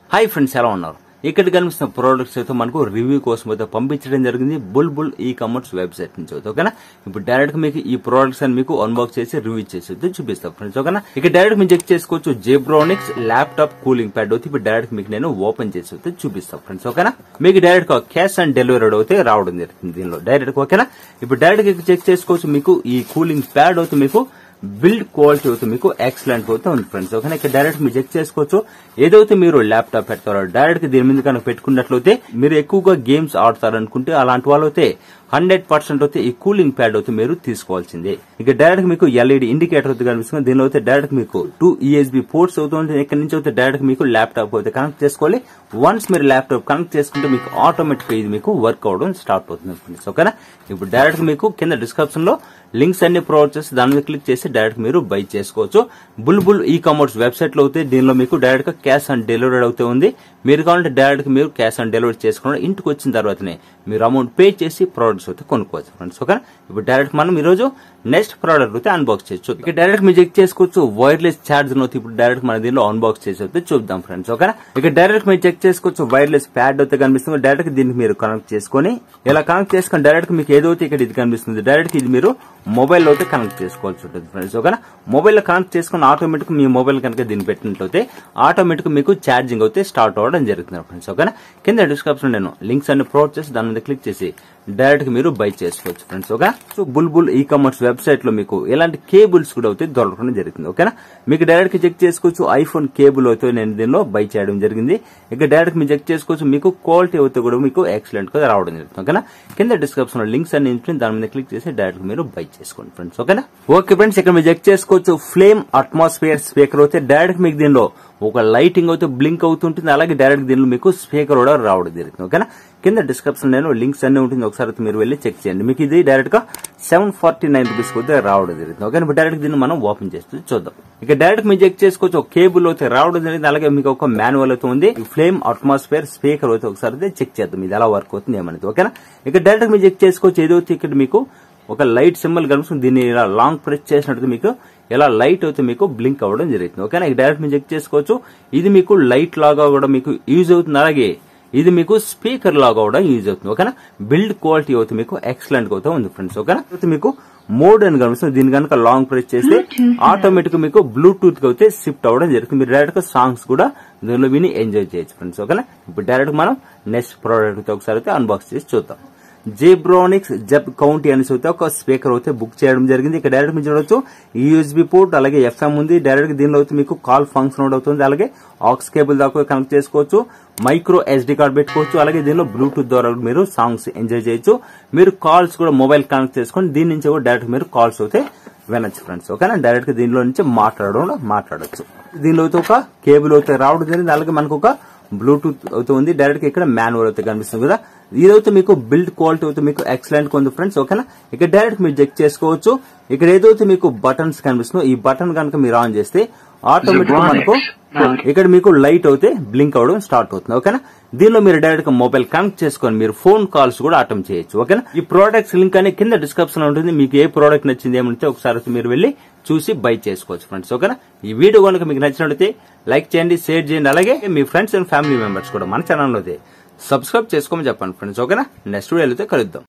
hi friends ఎలా ఉన్నారు ఇక్కడ కనిపిస్తున్న ప్రోడక్ట్స్ అయితే మనకు రివ్యూ కోసం అయితే పంపించడం జరిగింది Bulbul e commerce website నుంచి అయితే ఓకేనా ఇప్పుడు డైరెక్ట్ గా మీకు ఈ ప్రోడక్ట్స్ అని మీకు అన్బాక్స్ చేసి రివ్యూ చేసి అయితే చూపిస్తాం ఫ్రెండ్స్ ఓకేనా ఇక డైరెక్ట్ మీరు చెక్ చేసుకోవచ్చు జేబ్రోనిక్స్ ల్యాప్టాప్ కూలింగ్ ప్యాడ్ అయితే ఇప్పుడు డైరెక్ట్ మీకు నేను ఓపెన్ చేసి అయితే చూపిస్తాం ఫ్రెండ్స్ ఓకేనా మీకు డైరెక్ట్ గా క్యాష్ ఆన్ డెలివరీ అయితే రావడం జరుగుతుంది దీనిలో డైరెక్ట్ ఓకేనా ఇప్పుడు డైరెక్ట్ గా చెక్ చేసుకోవచ్చు మీకు ఈ కూలింగ్ ప్యాడ్ అయితే మీకు బిల్డ్ క్వాలిటీ అయితే మీకు ఎక్సలెంట్ అయితే ఉంది ఫ్రెండ్స్ ఓకే ఇక్కడ డైరెక్ట్ మీరు చెక్ చేసుకోవచ్చు ఏదైతే మీరు ల్యాప్టాప్ పెడతారో డైరెక్ట్ దీని మీద కనుక పెట్టుకున్నట్లయితే మీరు ఎక్కువగా గేమ్స్ ఆడతారనుకుంటే అలాంటి వాళ్ళు అయితే హండ్రెడ్ పర్సెంట్ అయితే ఈ కూలింగ్ ప్యాడ్ అయితే మీరు తీసుకోవాల్సిందే ఇక డైరెక్ట్ మీకు ఎల్ఈడి ఇండికేటర్ అయితే కనిపిస్తుంది దీనిలో అయితే డైరెక్ట్ మీకు టూ ఈఎస్బి పోర్ట్స్ అవుతుంది ఇక్కడ నుంచి అయితే డైరెక్ట్ మీకు ల్యాప్టాప్ అయితే కనెక్ట్ చేసుకోవాలి వన్స్ మీరు ల్యాప్టాప్ కనెక్ట్ చేసుకుంటే మీకు ఆటోమేటిక్ ఇది మీకు వర్క్ అవడం స్టార్ట్ అవుతుంది ఫ్రెండ్స్ ఓకేనా ఇప్పుడు డైరెక్ట్ మీకు కింద డిస్క్రిప్షన్ లో లింక్స్ అన్ని ప్రొవైడ్ చేసి దాని మీద క్లిక్ చేసి డైరెక్ట్ మీరు బై చేసుకోవచ్చు Bulbul e commerce website లో అయితే దీనిలో మీకు డైరెక్ట్ గా క్యాష్ ఆన్ డెలివరీ అవుతే ఉంది మీరు కావాలంటే డైరెక్ట్ గా మీరు క్యాష్ ఆన్ డెలివరీ చేసుకోవడం ఇంటికి వచ్చిన తర్వాతనే మీరు అమౌంట్ పే చేసి ప్రోడక్ట్స్ అయితే కొనుక్కోవచ్చు ఫ్రెండ్స్ ఓకే ఇప్పుడు డైరెక్ట్ మనం ఈ రోజు నెక్స్ట్ ప్రోడక్ట్ అయితే అన్బాక్స్ చేయొచ్చు ఇక డైరెక్ట్ మీరు చెక్ చేసుకోవచ్చు వైర్లెస్ ఛార్జ్ అయితే ఇప్పుడు డైరెక్ట్ మన దీనిలో అన్బాక్స్ చేసి అయితే చూద్దాం ఫ్రెండ్స్ ఓకే ఇక డైరెక్ట్ మీరు చెక్ చేసుకోవచ్చు వైర్లెస్ ప్యాడ్ అయితే కనిపిస్తుంది డైరెక్ట్ దీనికి మీరు కనెక్ట్ చేసుకొని ఇలా కనెక్ట్ చేసుకొని డైరెక్ట్ మీకు ఏదైతే ఇక్కడ ఇది కనిపిస్తుంది డైరెక్ట్ ఇది మీరు మొబైల్ అయితే కనెక్ట్ చేసుకోవాల్సి ఉంటుంది ఫ్రెండ్స్ ఓకేనా మొబైల్ లో కనెక్ట్ చేసుకుని ఆటోమేటిక్ మీ మొబైల్ కనుక దీన్ని పెట్టినట్లయితే ఆటోమేటిక్ మీకు ఛార్జింగ్ అయితే స్టార్ట్ అవ్వడం జరుగుతుంది ఫ్రెండ్స్ ఓకేనా కింద డిస్క్రిప్షన్ నేను లింక్స్ అన్ని ప్రొవైడ్ చేసి దాని మీద క్లిక్ చేసి డైరెక్ట్ గా మీరు బై చేసుకోవచ్చు friends okay so Bulbul e commerce website లో మీకు ఎలాంటి కేబుల్స్ కూడా అయితే దొరకడం జరుగుతుంది ఓకేనా మీకు డైరెక్ట్ గా చెక్ చేసుకోవచ్చు ఐఫోన్ కేబుల్ అయితే నేను దీనిలో బై చేయడం జరిగింది ఇక డైరెక్ట్ మీరు చెక్ చేసుకోవచ్చు మీకు క్వాలిటీ అయితే కూడా మీకు ఎక్సలెంట్ గా రావడం జరుగుతుంది ఓకేనా కింద డిస్క్రిప్షన్ లో లింక్స్ అన్ని ఉంటుంది దాని మీద క్లిక్ చేసి డైరెక్ట్ మీరు బై చేసుకోండి ఫ్రెండ్స్ ఓకేనా ఓకే ఫ్రెండ్స్ ఇక్కడ మీరు చెక్ చేసుకోవచ్చు ఫ్లేమ్ అట్మాస్ఫియర్ స్పీకర్ అయితే డైరెక్ట్ మీకు దీనిలో ఒక లైటింగ్ అయితే బ్లింక్ అవుతుంటుంది అలాగే డైరెక్ట్ దీనిలో మీకు స్పీకర్ కూడా రావడం జరుగుతుంది ఓకేనా కింద డిస్క్రిప్షన్ నేను లింక్స్ అన్ని ఉంటుంది ఒకసారి అయితే మీరు వెళ్ళి చెక్ చేయండి మీకు ఇది డైరెక్ట్ గా సెవెన్ ఫార్టీ నైన్ రూపీస్ అయితే రావడం జరుగుతుంది ఓకే ఇప్పుడు డైరెక్ట్ దీన్ని మనం ఓపెన్ చేస్తూ చూద్దాం ఇక డైరెక్ట్ మీరు చెక్ చేసుకోవచ్చు ఒక కేబుల్ అయితే రావడం జరిగింది అలాగే మీకు ఒక మాన్యువల్ అయితే ఉంది ఫ్లేమ్ అట్మాస్ఫియర్ స్పీకర్ అయితే ఒకసారి అయితే చెక్ చేద్దాం ఇది ఎలా వర్క్ అవుతుంది ఏమనేది ఓకేనా ఇక డైరెక్ట్ మీరు చెక్ చేసుకోవచ్చు ఏదైతే ఇక్కడ మీకు ఒక లైట్ సింబల్ కనిపిస్తుంది దీన్ని ఇలా లాంగ్ ప్రెస్ చేసినట్టు మీకు ఇలా లైట్ అయితే మీకు బ్లింక్ అవ్వడం జరుగుతుంది ఓకేనా ఇక డైరెక్ట్ మీరు చెక్ చేసుకోవచ్చు ఇది మీకు లైట్ లాగా కూడా మీకు యూజ్ అవుతుంది అలాగే ఇది మీకు స్పీకర్ లాగా కూడా యూజ్ అవుతుంది ఓకేనా బిల్డ్ క్వాలిటీ అయితే మీకు ఎక్సలెంట్ గా అయితే ఉంది ఫ్రెండ్స్ ఓకేనా అయితే మీకు మోడ్ అని కనిపిస్తుంది దీని కనుక లాంగ్ ప్రెస్ చేస్తే ఆటోమేటిక్ మీకు బ్లూటూత్ కి అయితే షిఫ్ట్ అవ్వడం జరుగుతుంది మీరు డైరెక్ట్ గా సాంగ్స్ కూడా దీనిలో విని ఎంజాయ్ చేయొచ్చు ఫ్రెండ్స్ ఓకేనా ఇప్పుడు డైరెక్ట్ మనం నెక్స్ట్ ప్రోడక్ట్ అయితే ఒకసారి అయితే అన్బాక్స్ చేసి చూద్దాం జేబ్రానిక్స్ జబ్ కౌంటీ అనేసి అయితే ఒక స్పీకర్ అయితే బుక్ చేయడం జరిగింది ఇక్కడ డైరెక్ట్ మీరు చూడొచ్చు యూఎస్బీ పోర్ట్ అలాగే ఎఫ్ఎం ఉంది డైరెక్ట్ దీనిలో అయితే మీకు కాల్ ఫంక్షన్ అవుతుంది అలాగే ఆక్స్ కేబుల్ దాకా కనెక్ట్ చేసుకోవచ్చు మైక్రో ఎస్డి కార్డ్ పెట్టుకోవచ్చు అలాగే దీనిలో బ్లూటూత్ ద్వారా మీరు సాంగ్స్ ఎంజాయ్ చేయొచ్చు మీరు కాల్స్ కూడా మొబైల్ కనెక్ట్ చేసుకొని దీని నుంచి కూడా డైరెక్ట్ మీరు కాల్స్ అయితే వినొచ్చు ఫ్రెండ్స్ ఓకేనా డైరెక్ట్ దీనిలో నుంచి మాట్లాడడం మాట్లాడొచ్చు దీనిలో అయితే ఒక కేబుల్ అయితే రావడం జరిగింది అలాగే మనకు ఒక బ్లూటూత్ అయితే ఉంది డైరెక్ట్ ఇక్కడ మాన్యువల్ అయితే కనిపిస్తుంది కదా ఇదైతే మీకు బిల్డ్ క్వాలిటీ అయితే మీకు ఎక్సలెంట్ ఉంది ఫ్రెండ్స్ ఓకేనా ఇక్కడ డైరెక్ట్ మీరు చెక్ చేసుకోవచ్చు ఇక్కడ ఏదైతే మీకు బటన్స్ కనిపిస్తుందో ఈ బటన్ కనుక మీరు ఆన్ చేస్తే ఆటోమేటిక్ మనకు ఇక్కడ మీకు లైట్ అయితే బ్లింక్ అవడం స్టార్ట్ అవుతుంది ఓకేనా దీనిలో మీరు డైరెక్ట్ గా మొబైల్ కనెక్ట్ చేసుకొని మీరు ఫోన్ కాల్స్ కూడా అటెంప్ట్ చేయొచ్చు ఓకేనా ఈ ప్రోడక్ట్స్ లింక్ అని కింద డిస్క్రిప్షన్ ఉంటుంది మీకు ఏ ప్రోడక్ట్ నచ్చింది ఏమంటే ఒకసారి మీరు వెళ్ళి చూసి బై చేసుకోవచ్చు ఫ్రెండ్స్ ఓకేనా ఈ వీడియో కనుక మీకు నచ్చినట్లయితే లైక్ చేయండి షేర్ చేయండి అలాగే మీ ఫ్రెండ్స్ అండ్ ఫ్యామిలీ మెంబర్స్ కూడా మన ఛానల్ అయితే సబ్స్క్రైబ్ చేసుకోమని చెప్పండి ఫ్రెండ్స్ ఓకేనా నెక్స్ట్ వీడియో అయితే కలుద్దాం